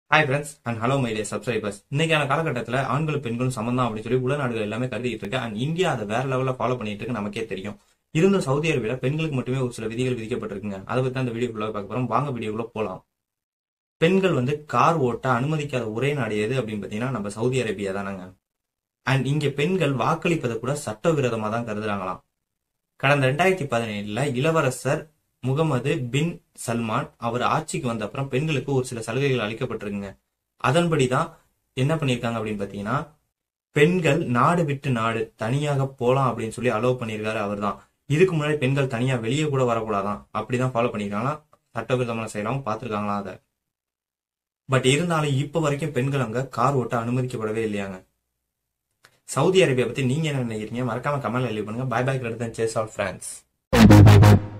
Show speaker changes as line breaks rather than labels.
hi friends and hello my dear subscribers இன்னைக்கான காலகட்டத்தில் ஆண்களும் பெண்களும் சமம் அப்படின்னு சொல்லி உலக நாடுகள் எல்லாமே கருதிட்டு இருக்கு அண்ட் இந்தியா அதை வேற லெவலில் ஃபாலோ பண்ணிட்டு இருக்கு நமக்கே தெரியும் இருந்த சவுதி அரேபியால பெண்களுக்கு மட்டுமே ஒரு சில விதிகள் விதிக்கப்பட்டிருக்குங்க அதை பத்தி அந்த வீடியோக்குள்ள பார்க்க போறோம் வாங்க வீடியோக்குள்ள போலாம் பெண்கள் வந்து கார் ஓட்ட அனுமதிக்காத ஒரே நாடு எது அப்படின்னு பார்த்தீங்கன்னா நம்ம சவுதி அரேபியா தானங்க அண்ட் இங்க பெண்கள் வாக்களிப்பதை கூட சட்டவிரோதமா தான் கருதுறாங்களாம் கடந்த ரெண்டாயிரத்தி பதினேழுல இளவரசர் முகமது பின் சல்மான் அவர் ஆட்சிக்கு வந்த அப்புறம் பெண்களுக்கு ஒரு சில சலுகைகள் அளிக்கப்பட்டிருக்குங்க அதன்படிதான் என்ன பண்ணிருக்காங்க அப்படின்னு பாத்தீங்கன்னா பெண்கள் நாடு விட்டு நாடு தனியாக போலாம் அப்படின்னு சொல்லி அலோவ் பண்ணியிருக்காரு அவர் தான் இதுக்கு முன்னாடி பெண்கள் தனியா வெளியே கூட வரக்கூடாதான் அப்படிதான் ஃபாலோ பண்ணிருக்காங்களா சட்டவிரோதமான செய்யலாம் பார்த்திருக்காங்களா அதை பட் இருந்தாலும் இப்ப வரைக்கும் பெண்கள் அங்க கார் ஓட்ட அனுமதிக்கப்படவே இல்லையாங்க சவுதி அரேபியா பத்தி நீங்க என்ன நினைக்கிறீங்க மறக்காம கமெண்ட் எழுதி பண்ணுங்க bye bye greater chase all France